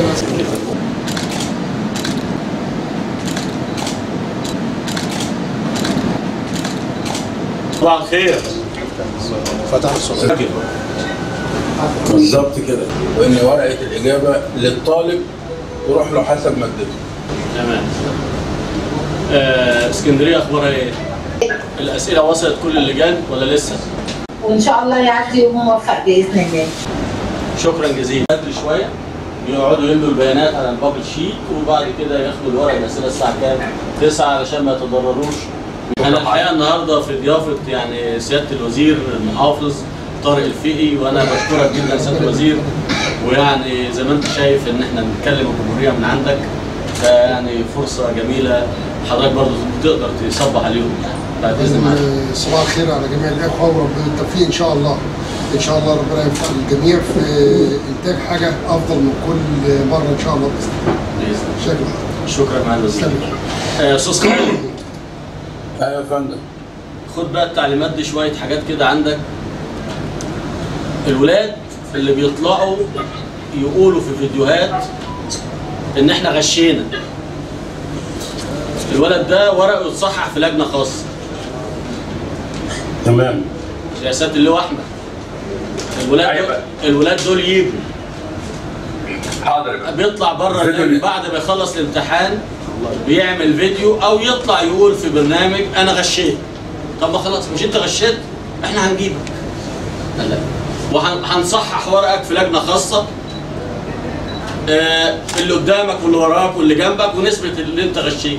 ربنا يسلمك صباح الخير فتح الصلاة بالظبط كده وان ورقه الاجابه للطالب تروح له حسب مادته تمام آه، اسكندريه اخبارها ايه؟ الاسئله وصلت كل اللجان ولا لسه؟ وان شاء الله يعدي يوم موفق باذن الله شكرا جزيلا بدري شويه يقعدوا يملوا البيانات على البابل شيت وبعد كده ياخدوا الورق الاسئله الساعه كام؟ 9 علشان ما يتضرروش انا الحقيقه النهارده في ضيافه يعني سياده الوزير المحافظ طارق الفقي وانا بشكرك جدا سياده الوزير ويعني زي ما انت شايف ان احنا بنتكلم الجمهوريه من عندك فيعني فرصه جميله حضرتك برضه تقدر تصبح عليهم يعني بعد اذن الله صباح الخير على جميع الاخوه وربنا التوفيق ان شاء الله ان شاء الله ربنا يوفق الجميع في انتاج حاجه افضل من كل مره ان شاء الله باذن الله باذن الله شكرا شكرا معالي الوزير سلام. آه، استاذ خالد ايوه يا فندم خد بقى التعليمات دي شويه حاجات كده عندك الولاد اللي بيطلعوا يقولوا في فيديوهات ان احنا غشينا الولد ده ورقه يتصحح في لجنه خاصه تمام يا سياده اللواء احمد الولاد دول الولاد دول يجوا حاضر يا فندم. بيطلع بره فيديو اللجنة ليه؟ بعد ما يخلص الامتحان بيعمل فيديو او يطلع يقول في برنامج انا غشيت طب ما خلاص مش انت غشيت احنا هنجيبك قال لا وهنصحح ورقك في لجنه خاصه آه، اللي قدامك واللي وراك واللي جنبك ونثبت اللي انت غشيت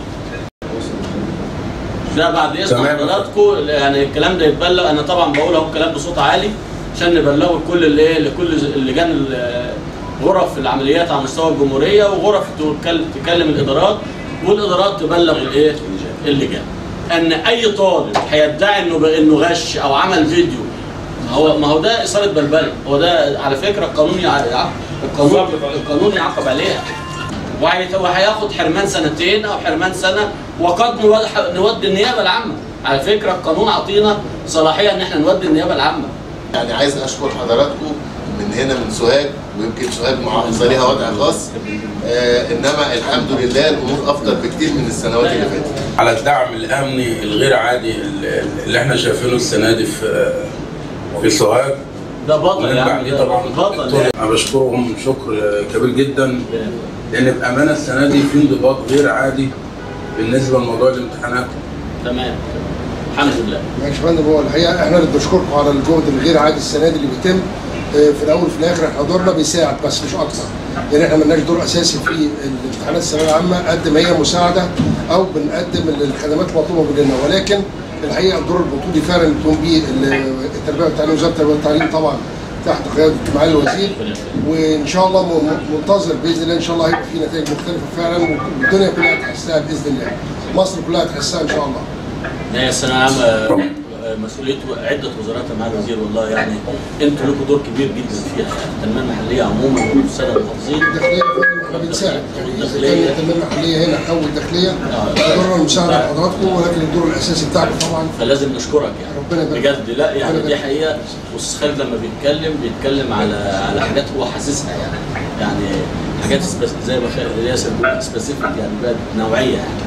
ده بعد اذن تمام. حضراتكم يعني الكلام ده يتبلغ انا طبعا بقول اهو الكلام بصوت عالي عشان نبلغه لكل اللي ايه لكل اللجان ال- غرف العمليات على مستوى الجمهوريه وغرف تكل- تكلم الادارات والادارات تبلغ الايه اللجان ان اي طالب هيدعي انه ب- انه غش او عمل فيديو ما هو ما هو ده اثاره بلبله هو ده على فكره القانون يع- يع- القانون القانون يعاقب عليها وهيت- وهياخد حرمان سنتين او حرمان سنه وقد نود- نودي النيابه العامه على فكره القانون عطينا صلاحيه ان احنا نودي النيابه العامه يعني عايز اشكر حضراتكم من هنا من سوهاج ويمكن سوهاج محافظه ليها وضع خاص آه انما الحمد لله الامور افضل بكتير من السنوات اللي فاتت على الدعم الامني الغير عادي اللي اللي احنا شايفينه السنه دي في في سوهاج ده بطل ونرجع يعني عليه ده طبعا بطل يعني. انا بشكرهم شكر كبير جدا لان بامانه السنه دي في انضباط غير عادي بالنسبه لموضوع الامتحانات تمام الحمد لله ماشي يا فندم هو الحقيقه احنا اللي بنشكركم على الجهد الغير عادي السنه دي اللي بيتم آه، في الاول وفي الاخر احنا دورنا بيساعد بس مش اكتر لان احنا مالناش دور اساسي في الامتحانات الثانويه العامه قد ما هي مساعده او بنقدم الخدمات المطلوبه مننا ولكن الحقيقه الدور البطولي فعلا اللي بتقوم بيه التربيه والتعليم وزاره التربيه والتعليم طبعا تحت قياده معالي الوزير وان شاء الله م- م- منتظر باذن الله ان شاء الله هيبقى في نتائج مختلفه فعلا والدنيا كلها تحسها باذن الله مصر كلها تحسها ان شاء الله هي الثانويه العامه آه، مسؤوليه عده وزارات مع الوزير والله يعني انتوا لكم دور كبير جدا فيها يعني التنميه المحليه عموما والساده المحافظين الداخليه احنا بنساعد يعني اذا الداخلية. كان التنميه المحليه هنا او الداخليه دورنا المساعده لحضراتكم ولكن الدور الاساسي بتاعكم طبعا فلازم نشكرك ربنا يعني يبارك. بجد لا يعني ربنا دي يبارك. حقيقه واستاذ خالد لما بيتكلم بيتكلم على على حاجات هو حاسسها يعني يعني حاجات سبس- زي ما خالد ياسر بيقول سبيسيفيك يعني بقت نوعيه يعني